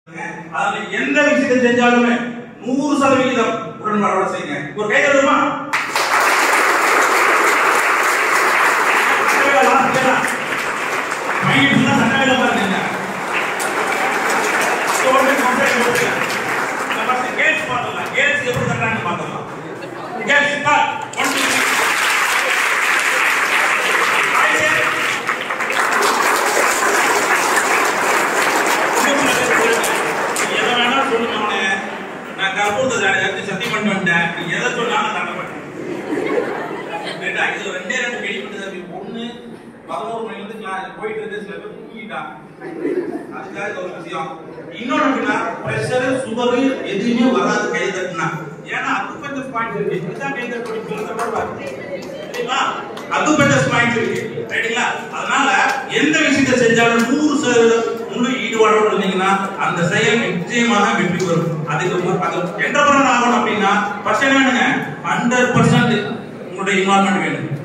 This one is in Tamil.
அதுல எந்த விஷயத்தை செஞ்சாலுமே நூறு சதவிகிதம் உடன்பாடோட செய்யுங்க ஒரு கை தருமா எதை வேணாலும் சொல்லுங்க அவனே. நான் கற்பூரத்தை தடை- எடுத்து சத்தியம் பண்ணிட்டு வந்துட்டேன். நீ எதை சொன்னாலும் நான் தட்ட மாட்டேன். ரைட்டா? இதுல ரெண்டே ரெண்டு வெளிப்பட்டு தம்பி. ஒண்ணு, 11 மணில இருந்து class போயிட்டு இருக்கு, சில பேர் தூங்கிட்டான். அதுக்காக இது ஒரு விஷயம். இன்னொன்னு எப்படின்னா, pressure, sugar எதுவுமே வராது கை தட்டினா. ஏன்னா acupuncture points இருக்கு. இதுதான் கை தட்ட முடியும். சொல்லுங்க பாருங்க. சரிங்களா? acupuncture points இருக்கு. ரைட்டுங்களா? அதனால எந்த விஷயத்தை செஞ்சாலும் நூறு சதவீதம் முழு ஈடுபாடோடு இருந்தீங்கன்னா அந்த செயல் நிச்சயமாக வெற்றி பெறும் அதுக்கு மு- அது என்டர்பிரனர் ஆகணும் அப்படின்னா ஃபர்ஸ்ட் என்ன வேணுங்க ஹண்ட்ரட் பர்சன்ட் உங்களுடைய இன்வால்மெண்ட் வேணும்